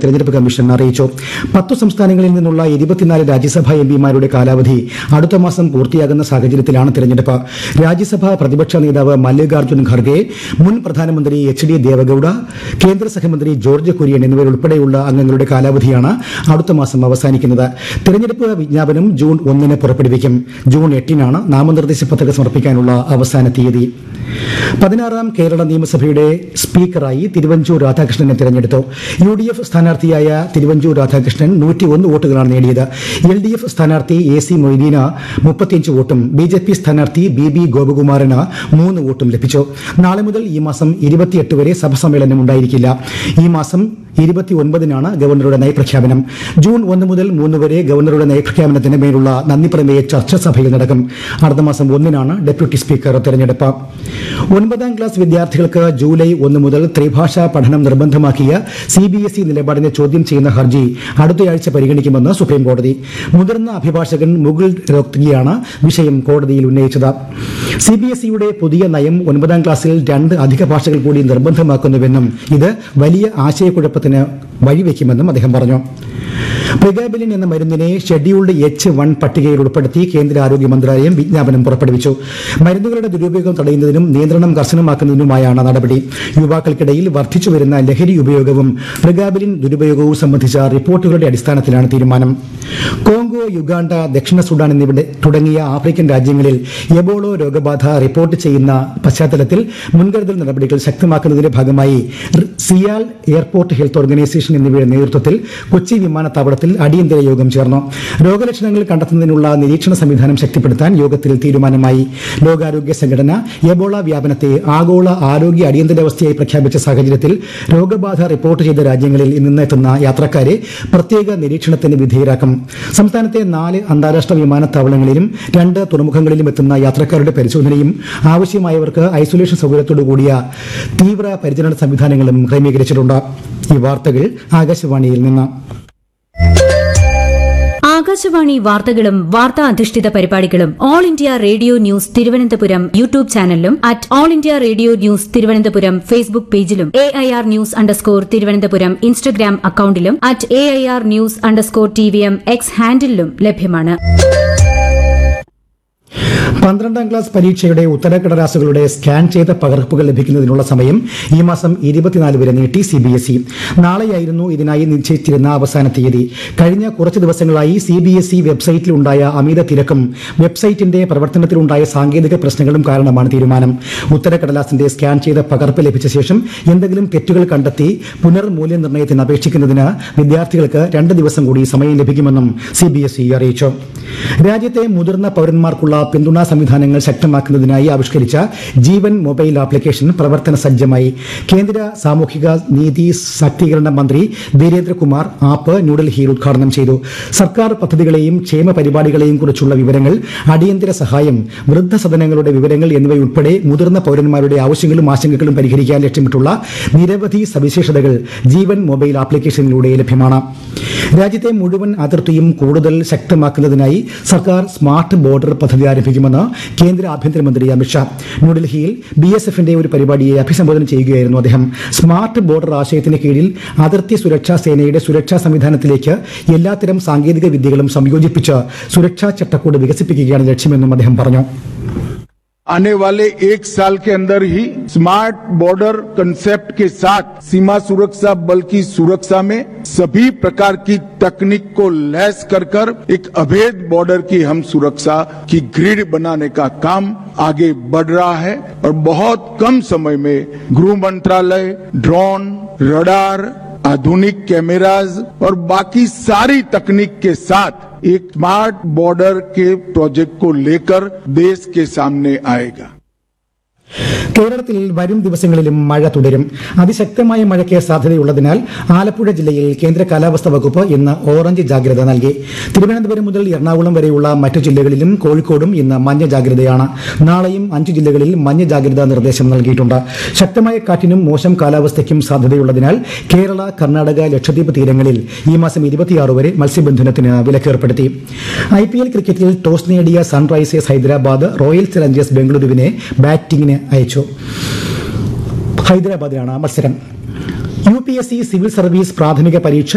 തെരഞ്ഞെടുപ്പ് കമ്മീഷൻ അറിയിച്ചു പത്തു സംസ്ഥാനങ്ങളിൽ നിന്നുള്ള ഇരുപത്തിനാല് രാജ്യസഭാ എംപിമാരുടെ കാലാവധി അടുത്ത മാസം പൂർത്തിയാകുന്ന സാഹചര്യത്തിലാണ് തെരഞ്ഞെടുപ്പ് രാജ്യസഭാ പ്രതിപക്ഷ നേതാവ് മല്ലികാർജ്ജുൻ ഖർഗെ മുൻ പ്രധാനമന്ത്രി എച്ച് ഡി ദേവഗൌഡ കേന്ദ്ര സഹമന്ത്രി ജോർജ് കുര്യൻ എന്നിവരുൾപ്പെടെയുള്ള അംഗങ്ങളുടെ കാലാവധിയാണ് അടുത്ത മാസം അവസാനിക്കുന്നത് തെരഞ്ഞെടുപ്പ് വിജ്ഞാപനം ജൂൺ ഒന്നിന് പുറപ്പെടുവിക്കും ജൂൺ എട്ടിനാണ് നാമനിർദ്ദേശ പത്രിക സമർപ്പിക്കാനുള്ള അവസാന തീയതി പതിനാറാം കേരള നിയമസഭയുടെ സ്പീക്കറായി തിരുവഞ്ചൂർ രാധാകൃഷ്ണനെ തിരഞ്ഞെടുത്തു യു ഡി എഫ് സ്ഥാനാർത്ഥിയായ തിരുവഞ്ചൂർ രാധാകൃഷ്ണൻ നൂറ്റി ഒന്ന് വോട്ടുകളാണ് നേടിയത് എൽ ഡി എഫ് സ്ഥാനാർത്ഥി എ സി മൊയ്തീന് മുപ്പത്തിയഞ്ച് വോട്ടും ബി ജെ പി സ്ഥാനാർത്ഥി ബി ബി ഗോപകുമാറിന് മൂന്ന് വോട്ടും ലഭിച്ചു നാളെ മുതൽ ഈ മാസം ഇരുപത്തിയെട്ട് വരെ സഭ സമ്മേളനം ഉണ്ടായിരിക്കില്ല ഈ മാസം ഇരുപത്തി ഒൻപതിനാണ് ഗവർണറുടെ നയപ്രഖ്യാപനം ജൂൺ ഒന്ന് മുതൽ മൂന്ന് വരെ ഗവർണറുടെ നയപ്രഖ്യാപനത്തിന് മേലുള്ള നന്ദി പ്രമേയ ചർച്ച സഭയിൽ നടക്കും അടുത്ത മാസം ഒന്നിനാണ് ഡെപ്യൂട്ടി സ്പീക്കർ തെരഞ്ഞെടുപ്പ് ഒൻപതാം ക്ലാസ് വിദ്യാർത്ഥികൾക്ക് ജൂലൈ ഒന്ന് മുതൽ ത്രിഭാഷാ പഠനം നിർബന്ധമാക്കിയ സി ബി എസ് ഇ നിലപാടിനെ ചോദ്യം ചെയ്യുന്ന ഹർജി അടുത്തയാഴ്ച പരിഗണിക്കുമെന്ന് സുപ്രീം കോടതി മുതിർന്ന അഭിഭാഷകൻ മുകുൾ രോഹ്തഗിയാണ് വിഷയം കോടതിയിൽ ഉന്നയിച്ചത് സി ബി എസ് ഇയുടെ പുതിയ നയം ഒൻപതാം ക്ലാസ്സിൽ രണ്ട് അധിക ഭാഷകൾ കൂടി നിർബന്ധമാക്കുന്നുവെന്നും ഇത് വലിയ ആശയക്കുഴപ്പത്തിന് വഴിവെക്കുമെന്നും അദ്ദേഹം പറഞ്ഞു പ്രിഗാബിലിൻ എന്ന മരുന്നിനെ ഷെഡ്യൂൾഡ് എച്ച് വൺ പട്ടികയിൽ ഉൾപ്പെടുത്തി കേന്ദ്ര ആരോഗ്യ മന്ത്രാലയം വിജ്ഞാപനം പുറപ്പെടുവിച്ചു മരുന്നുകളുടെ ദുരുപയോഗം തടയുന്നതിനും നിയന്ത്രണം കർശനമാക്കുന്നതിനുമായാണ് നടപടി യുവാക്കൾക്കിടയിൽ വർദ്ധിച്ചുവരുന്ന ലഹരി ഉപയോഗവും പ്രിഗാബിലിൻ ദുരുപയോഗവും സംബന്ധിച്ച റിപ്പോർട്ടുകളുടെ അടിസ്ഥാനത്തിലാണ് തീരുമാനം കോങ്കോ യുഗാണ്ട ദക്ഷിണ സുഡാൻ എന്നിവിടെ തുടങ്ങിയ ആഫ്രിക്കൻ രാജ്യങ്ങളിൽ എബോളോ രോഗബാധ റിപ്പോർട്ട് ചെയ്യുന്ന പശ്ചാത്തലത്തിൽ മുൻകരുതൽ നടപടികൾ ശക്തമാക്കുന്നതിന്റെ ഭാഗമായി റി- സിയാൽ എയർപോർട്ട് ഹെൽത്ത് ഓർഗനൈസേഷൻ എന്നിവയുടെ നേതൃത്വത്തിൽ കൊച്ചി വിമാനത്താവളത്തിൽ അടിയന്തര യോഗം ചേർന്നു രോഗലക്ഷണങ്ങൾ കണ്ടെത്തുന്നതിനുള്ള നിരീക്ഷണ സംവിധാനം ശക്തിപ്പെടുത്താൻ യോഗത്തിൽ തീരുമാനമായി ലോകാരോഗ്യ സംഘടന എബോള വ്യാപനത്തെ ആഗോള ആരോഗ്യ അടിയന്തരാവസ്ഥയായി പ്രഖ്യാപിച്ച സാഹചര്യത്തിൽ രോഗബാധ റിപ്പോർട്ട് ചെയ്ത രാജ്യങ്ങളിൽ നിന്നെത്തുന്ന യാത്രക്കാരെ പ്രത്യേക നിരീക്ഷണത്തിന് വിധേയരാക്കും സംസ്ഥാനത്തെ നാല് അന്താരാഷ്ട്ര വിമാനത്താവളങ്ങളിലും രണ്ട് തുറമുഖങ്ങളിലും എത്തുന്ന യാത്രക്കാരുടെ പരിശോധനയും ആവശ്യമായവർക്ക് ഐസൊലേഷൻ സൗകര്യത്തോടു കൂടിയ തീവ്ര പരിചരണ സംവിധാനങ്ങളും ക്രമീകരിച്ചിട്ടുണ്ട് ഈ വാർത്തകൾ ആകാശവാണിയിൽ നിന്ന് ആകാശവാണി വാർത്തകളും വാർത്താ അധിഷ്ഠിത പരിപാടികളും all India radio news Thiruvananthapuram YouTube ചാനലിലും at all India radio news Thiruvananthapuram Facebook പേജിലും A I R news underscore Thiruvananthapuram Instagram അക്കൌണ്ടിലും at A I R news underscore T V M X ഹാൻഡിലും ലഭ്യമാണ് പന്ത്രണ്ടാം ക്ലാസ് പരീക്ഷയുടെ ഉത്തരക്കടലാസുകളുടെ സ്കാൻ ചെയ്ത പകർപ്പുകൾ ലഭിക്കുന്നതിനുള്ള സമയം ഈ മാസം ഇരുപത്തിനാല് വരെ നീട്ടി സി ബി എസ് ഇ നാളെയായിരുന്നു ഇതിനായി നിശ്ചയിച്ചിരുന്ന അവസാന തീയതി കഴിഞ്ഞ കുറച്ച് ദിവസങ്ങളായി സി ബി എസ് ഇ വെബ്സൈറ്റിലുണ്ടായ അമിത തിരക്കും വെബ്സൈറ്റിന്റെ പ്രവർത്തനത്തിലുണ്ടായ സാങ്കേതിക പ്രശ്നങ്ങളും കാരണമാണ് തീരുമാനം ഉത്തരക്കടലാസിന്റെ സ്കാൻ ചെയ്ത പകർപ്പ് ലഭിച്ച ശേഷം എന്തെങ്കിലും തെറ്റുകൾ കണ്ടെത്തി പുനർമൂല്യനിർണ്ണയത്തിന് അപേക്ഷിക്കുന്നതിന് വിദ്യാർത്ഥികൾക്ക് രണ്ട് ദിവസം കൂടി സമയം ലഭിക്കുമെന്നും സി ബി എസ് ഇ അറിയിച്ചു രാജ്യത്തെ മുതിർന്ന പൌരന്മാർക്കുള്ള പിന്തുണാ സംവിധാനങ്ങൾ ശക്തമാക്കുന്നതിനായി ആവിഷ്കരിച്ച ജീവൻ മൊബൈൽ ആപ്ലിക്കേഷൻ പ്രവർത്തന സജ്ജമായി കേന്ദ്ര സാമൂഹിക നീതി ശാക്തീകരണ മന്ത്രി വീരേന്ദ്രകുമാർ ആപ്പ് ന്യൂഡൽഹിയിൽ ഉദ്ഘാടനം ചെയ്തു സർക്കാർ പദ്ധതികളെയും ക്ഷേമ പരിപാടികളെയും കുറിച്ചുള്ള വിവരങ്ങൾ അടിയന്തര സഹായം വൃദ്ധസദനങ്ങളുടെ വിവരങ്ങൾ എന്നിവയുൾപ്പെടെ മുതിർന്ന പൌരന്മാരുടെ ആവശ്യങ്ങളും ആശങ്കകളും പരിഹരിക്കാൻ ലക്ഷ്യമിട്ടുള്ള നിരവധി സവിശേഷതകൾ ജീവൻ മൊബൈൽ ആപ്ലിക്കേഷനിലൂടെ ലഭ്യമാണ് രാജ്യത്തെ മുഴുവൻ അതിർത്തിയും കൂടുതൽ ശക്തമാക്കുന്നതിനായി സർക്കാർ സ്മാർട്ട് ബോർഡർ പദ്ധതി ആരംഭിക്കുമെന്ന് കേന്ദ്ര ആഭ്യന്തരമന്ത്രി അമിത്ഷാ ന്യൂഡൽഹിയിൽ ബി എസ് എഫിന്റെ ഒരു പരിപാടിയെ അഭിസംബോധന ചെയ്യുകയായിരുന്നു അദ്ദേഹം സ്മാർട്ട് ബോർഡർ ആശയത്തിന് കീഴിൽ അതിർത്തി സുരക്ഷാ സേനയുടെ സുരക്ഷാ സംവിധാനത്തിലേക്ക് എല്ലാത്തരം സാങ്കേതിക വിദ്യകളും സംയോജിപ്പിച്ച് സുരക്ഷാ ചട്ടക്കൂട് വികസിപ്പിക്കുകയാണ് ലക്ഷ്യമെന്നും അദ്ദേഹം പറഞ്ഞു आने वाले एक साल के अंदर ही स्मार्ट बॉर्डर कंसेप्ट के साथ सीमा सुरक्षा बल की सुरक्षा में सभी प्रकार की तकनीक को लैस कर कर एक अभेद बॉर्डर की हम सुरक्षा की ग्रिड बनाने का काम आगे बढ़ रहा है और बहुत कम समय में गृह मंत्रालय ड्रोन रडार आधुनिक कैमराज और बाकी सारी तकनीक के साथ एक स्मार्ट बॉर्डर के प्रोजेक्ट को लेकर देश के सामने आएगा കേരളത്തിൽ വരും ദിവസങ്ങളിലും മഴ തുടരും അതിശക്തമായ മഴയ്ക്ക് സാധ്യതയുള്ളതിനാൽ ആലപ്പുഴ ജില്ലയിൽ കേന്ദ്ര കാലാവസ്ഥാ വകുപ്പ് ഇന്ന് ഓറഞ്ച് ജാഗ്രത നൽകി തിരുവനന്തപുരം മുതൽ എറണാകുളം വരെയുള്ള മറ്റു ജില്ലകളിലും കോഴിക്കോടും ഇന്ന് മഞ്ഞ ജാഗ്രതയാണ് നാളെയും അഞ്ചു ജില്ലകളിൽ മഞ്ഞ ജാഗ്രതാ നിർദ്ദേശം നൽകിയിട്ടുണ്ട് ശക്തമായ കാറ്റിനും മോശം കാലാവസ്ഥയ്ക്കും സാധ്യതയുള്ളതിനാൽ കേരള കർണാടക ലക്ഷദ്വീപ് തീരങ്ങളിൽ ഈ മാസം ഇരുപത്തിയാറ് വരെ മത്സ്യബന്ധനത്തിന് വിലക്കേർപ്പെടുത്തി ഐ പി എൽ ക്രിക്കറ്റിൽ ടോസ് നേടിയ സൺറൈസേഴ്സ് ഹൈദരാബാദ് റോയൽ ചലഞ്ചേഴ്സ് ബംഗളൂരുവിനെ ബാറ്റിംഗിന് അയച്ചു ഹൈദരാബാദിലാണ് മത്സരം U P S C civil service പ്രാഥമിക പരീക്ഷ